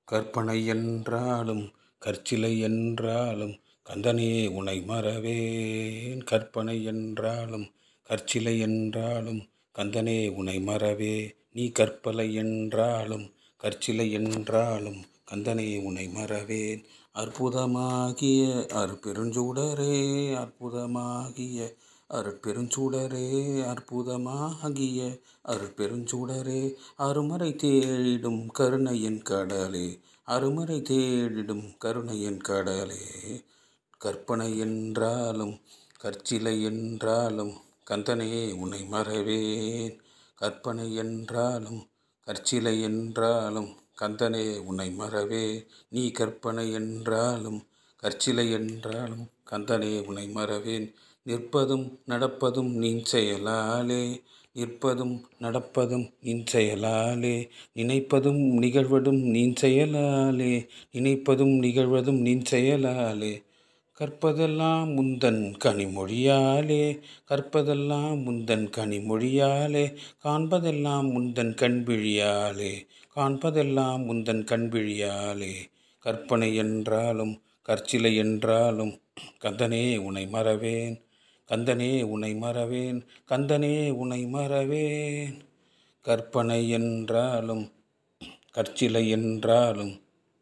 கற்பனை என்றாலும் கற்சிலை என்றாலும் கந்தனே உனை மறவேன் கற்பனை என்றாலும் கற்சிலை என்றாலும் கந்தனே உனை மறவே நீ கற்பலை என்றாலும் கற்சிலை என்றாலும் கந்தனே உனை மறவேன் அற்புதமாகிய அருட்பெருஞ்சூடரே அற்புதமாகிய அருட்பெருஞ்சூடரே அற்புதமாகிய அருட்பெருஞ்சூடரே அருமறை தேடிடும் கருணையின் கடலே அருமறை தேடிடும் கருணையின் கடலே கற்பனை என்றாலும் கற்சிலை என்றாலும் கந்தனே உனை மறவேன் கற்பனை என்றாலும் கற்சிலை என்றாலும் கந்தனே உனை மறவே நீ கற்பனை என்றாலும் கற்சிலை என்றாலும் கந்தனே உனை மறவேன் நிற்பதும் நடப்பதும் நின் செயலாலே நிற்பதும் நடப்பதும் நின் செயலாலே நினைப்பதும் நிகழ்வதும் நின் செயலாலே நினைப்பதும் நிகழ்வதும் நின் செயலாலே கற்பதெல்லாம் முந்தன் கனிமொழியாலே கற்பதெல்லாம் முந்தன் கனிமொழியாலே காண்பதெல்லாம் முந்தன் கண்விழியாலே காண்பதெல்லாம் முந்தன் கண்விழியாலே கற்பனை என்றாலும் கற்சிலை என்றாலும் கந்தனே உனை மறவேன் கந்தனே உனை மறவேன் கந்தனே உனை மறவேன் கற்பனை என்றாலும் கற்சிலை என்றாலும்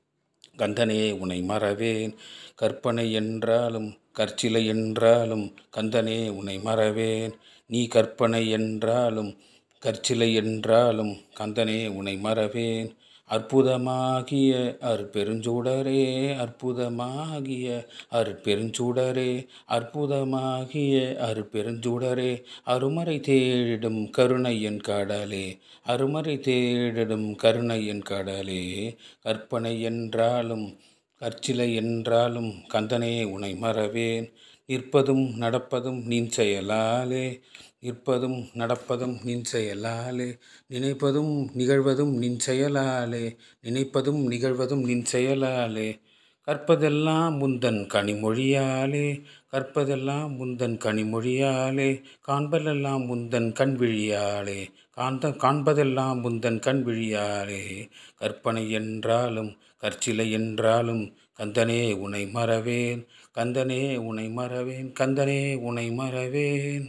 கந்தனே உனை மறவேன் கற்பனை என்றாலும் கற்சிலை என்றாலும் கந்தனே உனை மறவேன் நீ கற்பனை என்றாலும் கற்சிலை என்றாலும் கந்தனே உனை மறவேன் அற்புதமாகிய அருட்பெருஞ்சூடரே அற்புதமாகிய அருட்பெருஞ்சூடரே அற்புதமாகிய அருட்பெருஞ்சூடரே அருமறை தேடிடும் கருணையின் கடலே அருமறை தேடிடும் கருணையின் கடலே கற்பனை என்றாலும் கற்சிலை என்றாலும் கந்தனே உனை மறவேன் நிற்பதும் நடப்பதும் நின் செயலாலே நிற்பதும் நடப்பதும் நின் செயலாலே நினைப்பதும் நிகழ்வதும் நின் செயலாலே நினைப்பதும் நிகழ்வதும் நின் செயலாலே கற்பதெல்லாம் முந்தன் கனிமொழியாலே கற்பதெல்லாம் முந்தன் கனிமொழியாலே காண்பதெல்லாம் முந்தன் கண்விழியாலே காண்த காண்பதெல்லாம் முந்தன் கண்விழியாலே கற்பனை என்றாலும் கற்சிலை என்றாலும் கந்தனே உனை மறவேன் கந்தனே உனை மறவேன் கந்தனே உனை மறவேன்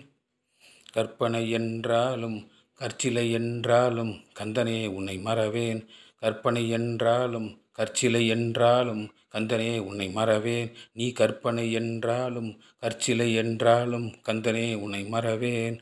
கற்பனை என்றாலும் கற்சிலை என்றாலும் கந்தனே உன்னை மறவேன் கற்பனை என்றாலும் கற்சிலை என்றாலும் கந்தனே உன்னை மறவேன் நீ கற்பனை என்றாலும் கற்சிலை என்றாலும் கந்தனே உன்னை மறவேன்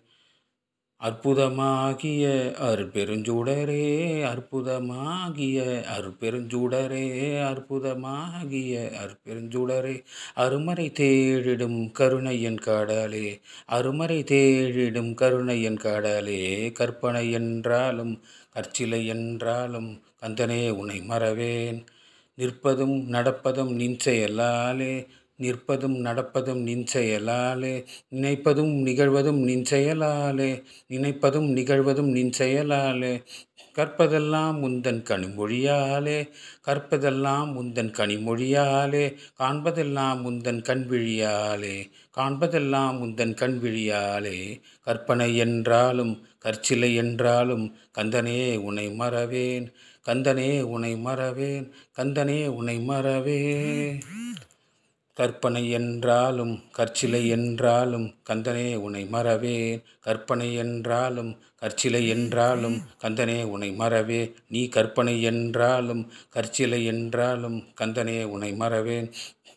அற்புதமாகிய அருட்பெருஞ்சூடரே அற்புதமாகிய அருட்பெருஞ்சூடரே அற்புதமாகிய அருட்பெருஞ்சூடரே அருமறை தேடிடும் கருணையின் கடலே அருமறை தேடிடும் கருணையின் கடலே கற்பனை என்றாலும் கற்சிலை என்றாலும் கந்தனே உன்னை மறவேன் நிற்பதும் நடப்பதும் நின் செயலாலே நிற்பதும் நடப்பதும் நின் செயலாலே நினைப்பதும் நிகழ்வதும் நின் செயலாலே நினைப்பதும் நிகழ்வதும் நின் செயலாலே கற்பதெல்லாம் முந்தன் கனிமொழியாலே கற்பதெல்லாம் முந்தன் கனிமொழியாலே காண்பதெல்லாம் முந்தன் கண்விழியாலே காண்பதெல்லாம் முந்தன் கண்விழியாலே கற்பனை என்றாலும் கற்சிலை என்றாலும் கந்தனே உனை மறவேன் கந்தனே உனை மறவேன் கந்தனே உனை மறவேன் கற்பனை என்றாலும் கற்சிலை என்றாலும் கந்தனே உனை மறவேன் கற்பனை என்றாலும் கற்சிலை என்றாலும் கந்தனே உனை மறவே நீ கற்பனை என்றாலும் கற்சிலை என்றாலும் கந்தனே உனை மறவேன்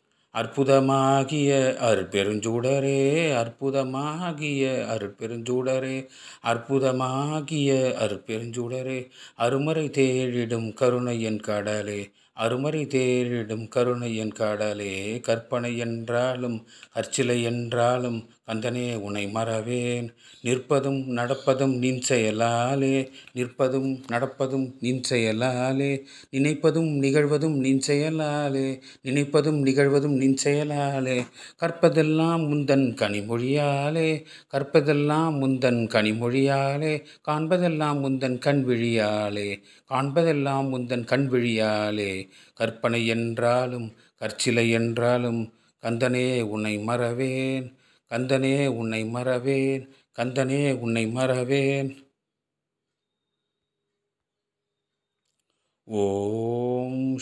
அற்புதமாகிய அருட்பெருஞ்சூடரே அற்புதமாகிய அருட்பெருஞ்சூடரே அற்புதமாகிய அருட்பெருஞ்சூடரே அருமறை தேடிடும் கருணையின் கடலே அருமறை தேடிடும் கருணையின் கடலே கற்பனை என்றாலும் அர்ச்சிலை என்றாலும் கந்தனே உனை மறவேன் நிற்பதும் நடப்பதும் நின் செயலாலே நிற்பதும் நடப்பதும் நின் செயலாலே நினைப்பதும் நிகழ்வதும் நின் செயலாலே நினைப்பதும் நிகழ்வதும் நின் செயலாலே கற்பதெல்லாம் முந்தன் கனிமொழியாலே கற்பதெல்லாம் முந்தன் கனிமொழியாலே காண்பதெல்லாம் முந்தன் கண்விழியாலே காண்பதெல்லாம் முந்தன் கண்விழியாலே கற்பனை என்றாலும் கற்சிலை என்றாலும் கந்தனே உன்னை மறவேன் கந்தனே உன்னை மறவேன் கந்தனே உன்னை மறவேன் ஓம்